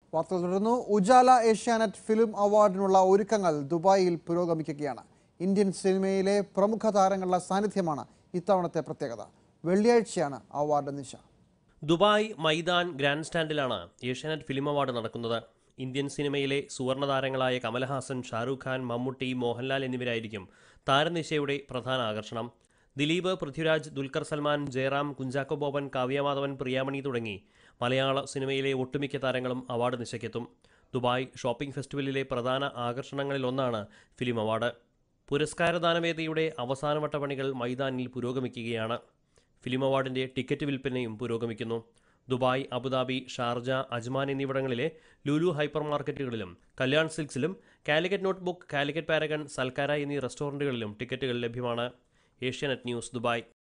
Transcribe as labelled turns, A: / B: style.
A: വാർത്തകൾ തുടർന്നു ഉജാല ഏഷ്യാനെറ്റ് ഫിലിം അവാർഡിനുള്ള ഒരുക്കങ്ങൾ ദുബായിൽ പുരോഗമിക്കുകയാണ് ഇന്ത്യൻ സിനിമയിലെ പ്രമുഖ താരങ്ങളുടെ സാന്നിധ്യമാണ് ഇത്തവണത്തെ പ്രത്യേകത വെള്ളിയാഴ്ചയാണ് അവാർഡ് നിശ
B: ദുബായ് മൈതാൻ ഗ്രാൻഡ് സ്റ്റാൻഡിലാണ് ഏഷ്യാനെറ്റ് ഫിലിം അവാർഡ് നടക്കുന്നത് ഇന്ത്യൻ സിനിമയിലെ സുവർണ താരങ്ങളായ കമലഹാസൻ ഷാരൂഖ് ഖാൻ മമ്മൂട്ടി മോഹൻലാൽ എന്നിവരായിരിക്കും താരനിശയുടെ പ്രധാന ആകർഷണം ദിലീപ് പൃഥ്വിരാജ് ദുൽഖർ സൽമാൻ ജയറാം കുഞ്ചാക്കോ ബോബൻ കാവ്യമാധവൻ പ്രിയാമണി തുടങ്ങി മലയാള സിനിമയിലെ ഒട്ടുമിക്ക താരങ്ങളും അവാർഡ് നിശയ്ക്കെത്തും ദുബായ് ഷോപ്പിംഗ് ഫെസ്റ്റിവലിലെ പ്രധാന ആകർഷണങ്ങളിലൊന്നാണ് ഫിലിം അവാർഡ് പുരസ്കാരദാനവേദിയുടെ അവസാനവട്ട പണികൾ മൈതാനിൽ പുരോഗമിക്കുകയാണ് ഫിലിം അവാർഡിന്റെ ടിക്കറ്റ് വിൽപ്പനയും പുരോഗമിക്കുന്നു ദുബായ് അബുദാബി ഷാർജ അജ്മാൻ എന്നിവിടങ്ങളിലെ ലുലു ഹൈപ്പർ മാർക്കറ്റുകളിലും കല്യാൺ സിൽക്സിലും കാലിക്കറ്റ് നോട്ട്ബുക്ക് കാലിക്കറ്റ് പാരഗൺ സൽക്കാര എന്നീ റെസ്റ്റോറൻറ്റുകളിലും ടിക്കറ്റുകൾ ലഭ്യമാണ് ഏഷ്യാനെറ്റ് ന്യൂസ് ദുബായ്